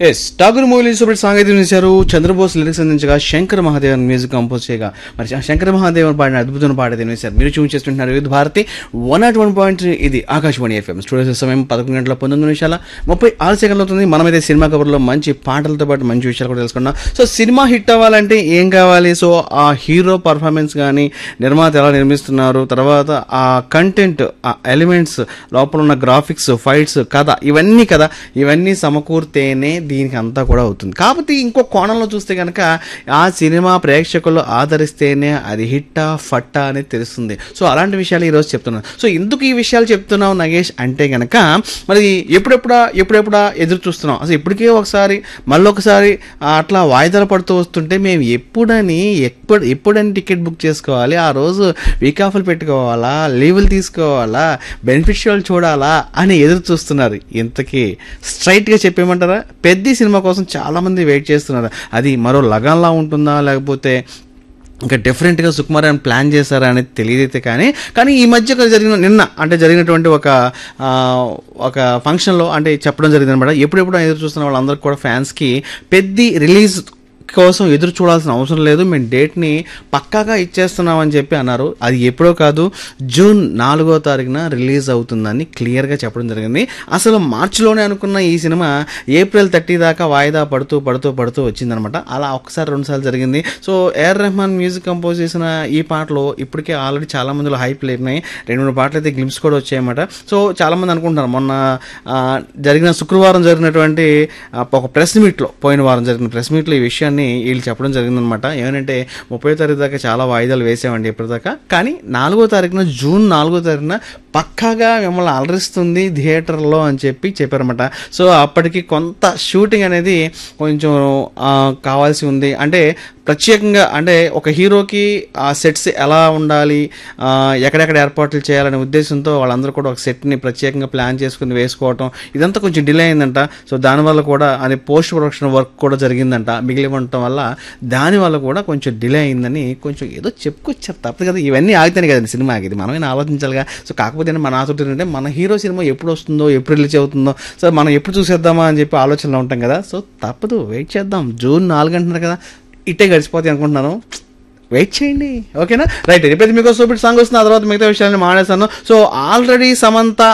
yes Tagore movie super song అయితే చేశారు Chandrabose lyrics అందించగా శంకర్ మహాదేవన్ మ్యూజిక్ కంపోజ్ చేయగా మరి శ- శంకర్ మహాదేవన్ పాడిన అద్భుతమైన పాట అయితే వేశారు మీరు చూసి చేస్తుంటున్నారు Vividh Bharati one not one point ఇది ఆకాశవాణి ఎఫ్ఎం స్టూడియో సమయం పదకొండు గంటల పంతొమ్మిది నిమిషాల ముప్పై ఆరు సెకండ్లు అవుతుంది మనమైతే సినిమా కవర్లో మంచి పాటలతో పాటు మంచి విషయాలు కూడా తెలుసుకున్నాం సో సినిమా హిట్ అవ్వాలంటే ఏం కావాలి సో ఆ హీరో పర్ఫార్మెన్స్ కానీ నిర్మాత ఎలా నిర్మిస్తున్నారు తర్వాత ఆ కంటెంట్ ఆ ఎలిమెంట్స్ లోపల ఉన్న గ్రాఫిక్స్ ఫైట్స్ కథ ఇవన్నీ కదా ఇవన్నీ సమకూర్తేనే దీనికి అంతా కూడా అవుతుంది కాకపోతే ఇంకో కోణంలో చూస్తే కనుక ఆ సినిమా ప్రేక్షకులు ఆదరిస్తేనే అది హిట్టా ఫట్టా అనేది తెలుస్తుంది సో అలాంటి విషయాలు ఈరోజు చెప్తున్నాను సో ఎందుకు ఈ విషయాలు చెప్తున్నావు నగేష్ అంటే కనుక మరి ఎప్పుడెప్పుడా ఎప్పుడెప్పుడా ఎదురు చూస్తున్నాం అసలు ఇప్పటికే ఒకసారి మళ్ళీ ఒకసారి అట్లా వాయిదాలు పడుతూ వస్తుంటే మేము ఎప్పుడని ఎప్పుడు ఎప్పుడని టికెట్ బుక్ చేసుకోవాలి ఆ రోజు వీక్ ఆఫ్లు పెట్టుకోవాలా లీవులు తీసుకోవాలా బెనిఫిషియల్ చూడాలా అని ఎదురు చూస్తున్నారు ఇంతకీ స్ట్రైట్గా చెప్పేయమంటారా పెద్ద సినిమా కోసం చాలామంది వెయిట్ చేస్తున్నారు అది మరో లగన్లా ఉంటుందా లేకపోతే ఇంకా డిఫరెంట్గా సుకుమార్ అని ప్లాన్ చేశారా అనేది తెలియదైతే కానీ కానీ ఈ మధ్య జరిగిన నిన్న అంటే జరిగినటువంటి ఒక ఆ, ఒక ఫంక్షన్లో అంటే చెప్పడం జరిగింది అనమాట ఎప్పుడెప్పుడు ఎదురు చూస్తున్న వాళ్ళందరికీ కూడా ఫ్యాన్స్కి పెద్ద రిలీజ్ కోసం ఎదురు చూడాల్సిన అవసరం లేదు మేము డేట్ని పక్కాగా ఇచ్చేస్తున్నామని చెప్పి అన్నారు అది ఎప్పుడో కాదు జూన్ నాలుగో తారీఖున రిలీజ్ అవుతుందని క్లియర్గా చెప్పడం జరిగింది అసలు మార్చిలోనే అనుకున్న ఈ సినిమా ఏప్రిల్ థర్టీ దాకా వాయిదా పడుతూ పడుతూ పడుతూ వచ్చిందనమాట అలా ఒకసారి రెండుసార్లు జరిగింది so A R Rahman music compose చేసిన ఈ పాటలో ఇప్పటికే ఆల్రెడీ చాలా మందిలో హైప్ లేపినాయి రెండు మూడు పాటలు అయితే గ్లిమ్స్ కూడా వచ్చాయన్నమాట సో చాలా మంది అనుకుంటున్నారు మొన్న ఆ, జరిగిన శుక్రవారం జరిగినటువంటి ఆ, ఒక ప్రెస్ మీట్లో పోయిన వారం జరిగిన ప్రెస్ మీట్లో ఈ విషయాన్ని వీళ్ళు చెప్పడం జరిగిందనమాట ఏమంటే ముప్పై తారీఖు దాకా చాలా వాయిదాలు వేసామండి ఇప్పటిదాకా కానీ నాలుగో తారీఖున జూన్ నాలుగో తారీఖున పక్కాగా మిమ్మల్ని అలరిస్తుంది థియేటర్లో అని చెప్పి చెప్పారన్నమాట సో అప్పటికి కొంత షూటింగ్ అనేది కొంచెం ఆ, కావాల్సి ఉంది అంటే ప్రత్యేకంగా అంటే ఒక హీరోకి ఆ సెట్స్ ఎలా ఉండాలి ఆ, ఎక్కడెక్కడ ఏర్పాట్లు చేయాలనే ఉద్దేశంతో వాళ్ళందరూ కూడా ఒక సెట్ని ప్రత్యేకంగా ప్లాన్ చేసుకుని వేసుకోవటం ఇదంతా కొంచెం డిలే అయిందంట సో దానివల్ల కూడా అది పోస్ట్ ప్రొడక్షన్ వర్క్ కూడా జరిగిందంట మిగిలి ఉండటం వల్ల దానివల్ల కూడా కొంచెం డిలే అయిందని కొంచెం ఏదో చెప్పుకొచ్చారు తప్పదు కదా ఇవన్నీ ఆగితేనే కదండి సినిమా ఆగేది మనమైనా ఆలోచించాలిగా సో కాకపోతే మన ఆసక్తి ఏంటంటే మన హీరో సినిమా ఎప్పుడు వస్తుందో ఎప్పుడు రిలీజ్ అవుతుందో సో మనం ఎప్పుడు చూసేద్దామా అని చెప్పి ఆలోచనలో ఉంటాం కదా సో తప్పదు వెయిట్ చేద్దాం జూన్ నాలుగు అంటున్నారు కదా ఇట్టే గడిచిపోతాయి అనుకుంటున్నాను వెయిట్ చేయండి ఓకేనా రైట్ ఎప్పుడైతే మీకు సూపర్ సాంగ్ వస్తుంది ఆ తర్వాత మిగతా విషయాన్ని మానేస్తాను so already Samantha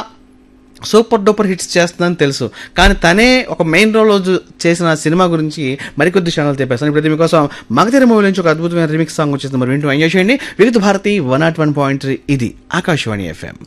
super duper hits చేస్తుందని తెలుసు కానీ తనే ఒక మెయిన్ రోల్ చేసిన సినిమా గురించి మరికొద్ది ఛానల్ చెప్పేస్తాను ఇప్పుడైతే మీకోసం మగధీర మూవీ నుంచి ఒక అద్భుతమైన రిమిక్స్ సాంగ్ వచ్చేస్తుంది మరి వింటూ ఎంజాయ్ చేయండి Vividh Bharati one not one point ఇది ఆకాశవాణి ఎఫ్ఎం